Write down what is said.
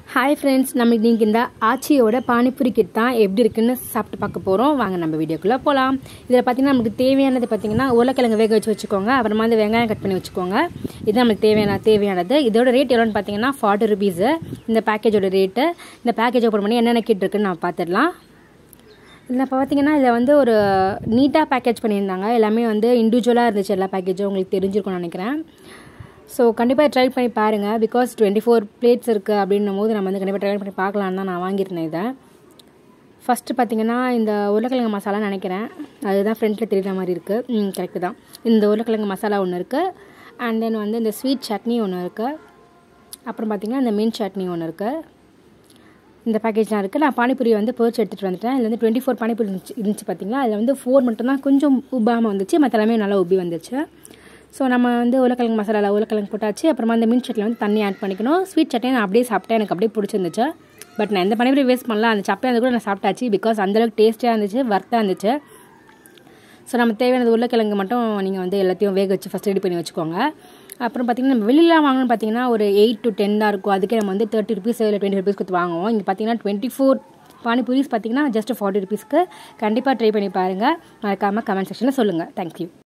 hi friends நம்ம இன்னைக்கு இந்த ஆச்சியோட பானிபூரி கிட் தான் எப்படி இருக்குன்னு சாப்பிட்டு பார்க்க போகிறோம் வாங்க நம்ம வீடியோக்குள்ளே போகலாம் இதில் பார்த்தீங்கன்னா நமக்கு தேவையானது பார்த்தீங்கன்னா உருளைக்கிழங்கு வேக வச்சு வச்சுக்கோங்க அப்புறமா வந்து வெங்காயம் கட் பண்ணி வச்சுக்கோங்க இது நமக்கு தேவையான தேவையானது இதோட ரேட் எவ்வளோன்னு பார்த்தீங்கன்னா ஃபார்ட்டி ருபீஸு இந்த பேக்கேஜோட ரேட்டு இந்த பேக்கேஜ் ஓப்பன் பண்ணி என்னென்ன கிட் இருக்குன்னு நம்ம பார்த்துடலாம் இதில் இப்போ பார்த்தீங்கன்னா இதில் வந்து ஒரு நீட்டாக பேக்கேஜ் பண்ணியிருந்தாங்க எல்லாமே வந்து இண்டிவிஜுவலாக இருந்துச்சு எல்லா பேக்கேஜும் உங்களுக்கு தெரிஞ்சிருக்கும்னு நினைக்கிறேன் ஸோ கண்டிப்பாக ட்ரை பண்ணி பாருங்கள் பிகாஸ் டுவெண்ட்டி ஃபோர் பிளேட்ஸ் இருக்குது அப்படின்னும் போது நம்ம வந்து கண்டிப்பாக ட்ரை பண்ணி பார்க்கலான்னு தான் நான் வாங்கியிருந்தேன் இதை ஃபஸ்ட்டு பார்த்தீங்கன்னா இந்த உருளைக்கிழங்கு மசாலா நினைக்கிறேன் அதுதான் ஃப்ரண்ட்டில் தெரியுற மாதிரி இருக்குது ம் கரெக்டு தான் இந்த உருளைக்கிழங்கு மசாலா ஒன்று இருக்குது அண்ட் தென் வந்து இந்த ஸ்வீட் சட்னி ஒன்று இருக்குது அப்புறம் பார்த்திங்கன்னா இந்த மீன் சட்னி ஒன்று இருக்குது இந்த பேக்கேஜ்லாம் இருக்குது நான் பானிபூரி வந்து பொரிச்சு எடுத்துகிட்டு வந்துட்டேன் இதில் வந்து டுவெண்ட்டி ஃபோர் பானிபூரி இருந்துச்சு இருந்துச்சு பார்த்தீங்களா அதில் வந்து ஃபோர் மட்டும்தான் கொஞ்சம் உப்பாமல் வந்துச்சு மற்ற எல்லாமே நல்லா உப்பி வந்துச்சு ஸோ நம்ம வந்து உருளைக்கிழங்கு மசாலாவில் உருளைக்கிழங்கு போட்டாச்சு அப்புறமா அந்த மீன் சட்டியில் வந்து தண்ணி ஆட் பண்ணிக்கணும் ஸ்வீட் சட்டையை நான் அப்படியே சாப்பிட்டேன் எனக்கு அப்படியே பிடிச்சிருந்துச்சு பட் நான் எந்த பானிபூரி வேஸ்ட் பண்ணல அந்த சப்பை அந்த கூட நான் சாப்பிட்டாச்சு பிகாஸ் அந்தளவுக்கு டேஸ்ட்டாக இருந்துச்சு வர்த்தாக இருந்துச்சு ஸோ நம்ம தேவையானது உருளைக்கிழங்கு மட்டும் நீங்கள் வந்து எல்லாத்தையும் வேக வச்சு ஃபஸ்ட் ரெடி பண்ணி வச்சுக்கோங்க அப்புறம் பார்த்திங்கன்னா நம்ம வெளியில் வாங்கணும்னு பார்த்தீங்கன்னா ஒரு எயிட் டு டென் தான் இருக்கும் அதுக்கே நம்ம வந்து தேர்ட்டி ருபீஸ் இல்லை டுவெண்ட்டி ருபீஸ் கொடுத்து வாங்குவோம் இங்கே பார்த்தீங்கன்னா டுவெண்ட்டி ஃபோர் பானிபூரிஸ் பார்த்தீங்கன்னா ஜஸ்ட் ஃபார்ட்டி ருபீஸ்க்கு கண்டிப்பாக ட்ரை பண்ணி பாருங்கள் மறக்காமல் கமெண்ட் செக்ஷனில் சொல்லுங்கள் தேங்க்யூ